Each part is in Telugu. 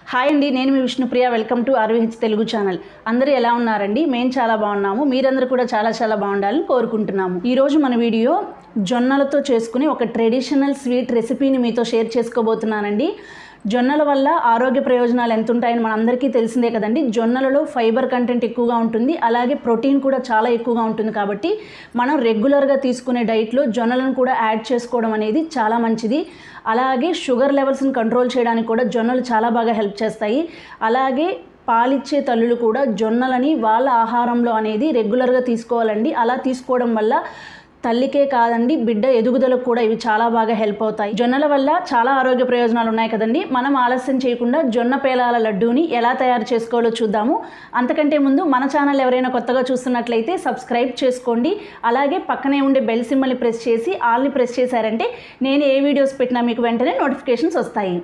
హాయ్ అండి నేను మీ Vishnupriya welcome to RVH Telugu channel అందరూ ఎలా ఉన్నారండి మేము చాలా బాగున్నాము మీరందరూ కూడా చాలా చాలా బాగుండాలని కోరుకుంటున్నాము ఈరోజు మన వీడియో జొన్నలతో చేసుకునే ఒక ట్రెడిషనల్ స్వీట్ రెసిపీని మీతో షేర్ చేసుకోబోతున్నానండి జొన్నల వల్ల ఆరోగ్య ప్రయోజనాలు ఎంత ఉంటాయని మనందరికీ తెలిసిందే కదండి జొన్నలలో ఫైబర్ కంటెంట్ ఎక్కువగా ఉంటుంది అలాగే ప్రోటీన్ కూడా చాలా ఎక్కువగా ఉంటుంది కాబట్టి మనం రెగ్యులర్గా తీసుకునే డైట్లో జొన్నలను కూడా యాడ్ చేసుకోవడం అనేది చాలా మంచిది అలాగే షుగర్ లెవెల్స్ని కంట్రోల్ చేయడానికి కూడా జొన్నలు చాలా బాగా హెల్ప్ చేస్తాయి అలాగే పాలిచ్చే తల్లులు కూడా జొన్నలని వాళ్ళ ఆహారంలో అనేది రెగ్యులర్గా తీసుకోవాలండి అలా తీసుకోవడం వల్ల తల్లికే కాదండి బిడ్డ ఎదుగుదలకు కూడా ఇవి చాలా బాగా హెల్ప్ అవుతాయి జొన్నల వల్ల చాలా ఆరోగ్య ప్రయోజనాలు ఉన్నాయి కదండి మనం ఆలస్యం చేయకుండా జొన్న పేలాల లడ్డూని ఎలా తయారు చేసుకోవాలో చూద్దాము అంతకంటే ముందు మన ఛానల్ ఎవరైనా కొత్తగా చూస్తున్నట్లయితే సబ్స్క్రైబ్ చేసుకోండి అలాగే పక్కనే ఉండే బెల్ సింబల్ని ప్రెస్ చేసి ఆల్ని ప్రెస్ చేశారంటే నేను ఏ వీడియోస్ పెట్టినా మీకు వెంటనే నోటిఫికేషన్స్ వస్తాయి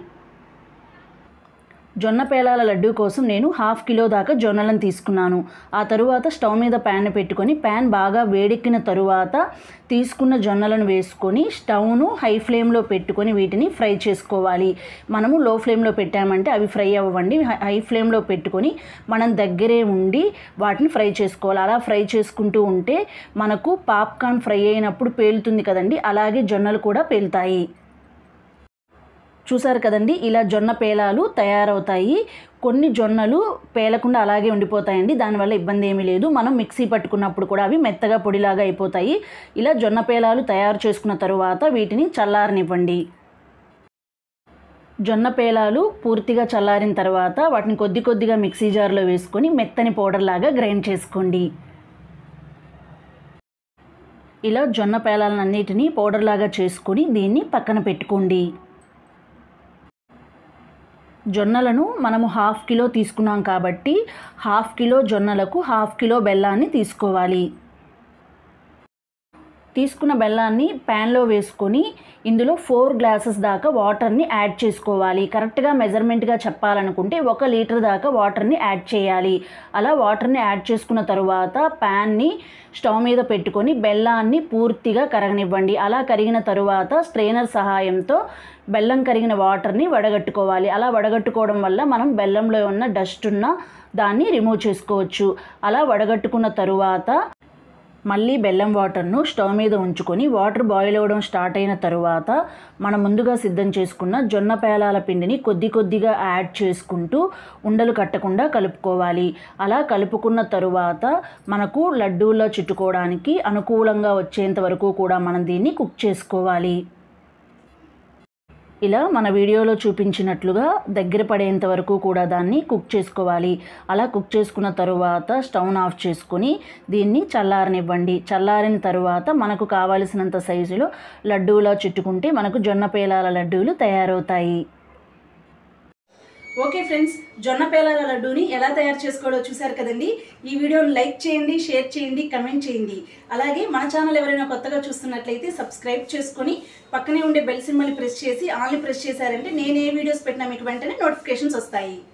జొన్న పేలాల లడ్డు కోసం నేను హాఫ్ కిలో దాకా జొన్నలను తీసుకున్నాను ఆ తరువాత స్టవ్ మీద ప్యాన్ పెట్టుకొని ప్యాన్ బాగా వేడెక్కిన తరువాత తీసుకున్న జొన్నలను వేసుకొని స్టవ్ను హై ఫ్లేమ్లో పెట్టుకొని వీటిని ఫ్రై చేసుకోవాలి మనము లో ఫ్లేమ్లో పెట్టామంటే అవి ఫ్రై అవ్వండి హై ఫ్లేమ్లో పెట్టుకొని మనం దగ్గరే ఉండి వాటిని ఫ్రై చేసుకోవాలి అలా ఫ్రై చేసుకుంటూ ఉంటే మనకు పాప్కార్న్ ఫ్రై అయినప్పుడు పేలుతుంది కదండి అలాగే జొన్నలు కూడా పేలుతాయి చూసారు కదండి ఇలా జొన్న పేలాలు తయారవుతాయి కొన్ని జొన్నలు పేలకుండా అలాగే ఉండిపోతాయండి దానివల్ల ఇబ్బంది ఏమీ లేదు మనం మిక్సీ పట్టుకున్నప్పుడు కూడా అవి మెత్తగా పొడిలాగా అయిపోతాయి ఇలా జొన్న పేలాలు తయారు చేసుకున్న తరువాత వీటిని చల్లారనివ్వండి జొన్న పేలాలు పూర్తిగా చల్లారిన తర్వాత వాటిని కొద్ది కొద్దిగా మిక్సీ జార్లో వేసుకొని మెత్తని పౌడర్ లాగా గ్రైండ్ చేసుకోండి ఇలా జొన్న పేలాలన్నిటినీ పౌడర్ లాగా చేసుకొని దీన్ని పక్కన పెట్టుకోండి జొన్నలను మనము హాఫ్ కిలో తీసుకున్నాం కాబట్టి హాఫ్ కిలో జొన్నలకు హాఫ్ కిలో బెల్లాన్ని తీసుకోవాలి తీసుకున్న బెల్లాన్ని ప్యాన్లో వేసుకొని ఇందులో ఫోర్ గ్లాసెస్ దాకా వాటర్ని యాడ్ చేసుకోవాలి కరెక్ట్గా మెజర్మెంట్గా చెప్పాలనుకుంటే ఒక లీటర్ దాకా వాటర్ని యాడ్ చేయాలి అలా వాటర్ని యాడ్ చేసుకున్న తరువాత ప్యాన్ని స్టవ్ మీద పెట్టుకొని బెల్లాన్ని పూర్తిగా కరగనివ్వండి అలా కరిగిన తరువాత స్ట్రెయినర్ సహాయంతో బెల్లం కరిగిన వాటర్ని వడగట్టుకోవాలి అలా వడగట్టుకోవడం వల్ల మనం బెల్లంలో ఉన్న డస్ట్ ఉన్న దాన్ని రిమూవ్ చేసుకోవచ్చు అలా వడగట్టుకున్న తరువాత మళ్ళీ బెల్లం వాటర్ను స్టవ్ మీద ఉంచుకొని వాటర్ బాయిల్ అవ్వడం స్టార్ట్ అయిన తరువాత మనం ముందుగా సిద్ధం చేసుకున్న జొన్న పేలాల పిండిని కొద్ది కొద్దిగా యాడ్ చేసుకుంటూ ఉండలు కట్టకుండా కలుపుకోవాలి అలా కలుపుకున్న తరువాత మనకు లడ్డూల్లో చుట్టుకోవడానికి అనుకూలంగా వచ్చేంత వరకు కూడా మనం దీన్ని కుక్ చేసుకోవాలి ఇలా మన వీడియోలో చూపించినట్లుగా దగ్గర పడేంత వరకు కూడా దాన్ని కుక్ చేసుకోవాలి అలా కుక్ చేసుకున్న తరువాత స్టవ్ను ఆఫ్ చేసుకొని దీన్ని చల్లారనివ్వండి చల్లారిన తరువాత మనకు కావలసినంత సైజులో లడ్డూలా చుట్టుకుంటే మనకు జొన్న పేలాల లడ్డూలు తయారవుతాయి ఓకే ఫ్రెండ్స్ జొన్న పేలాల లడ్డూని ఎలా తయారు చేసుకోవాలో చూశారు కదండి ఈ వీడియోని లైక్ చేయండి షేర్ చేయండి కమెంట్ చేయండి అలాగే మన ఛానల్ ఎవరైనా కొత్తగా చూస్తున్నట్లయితే సబ్స్క్రైబ్ చేసుకొని పక్కనే ఉండే బెల్ సింబల్ని ప్రెస్ చేసి ఆన్లీ ప్రెస్ చేశారంటే నేను ఏ వీడియోస్ పెట్టినా మీకు వెంటనే నోటిఫికేషన్స్ వస్తాయి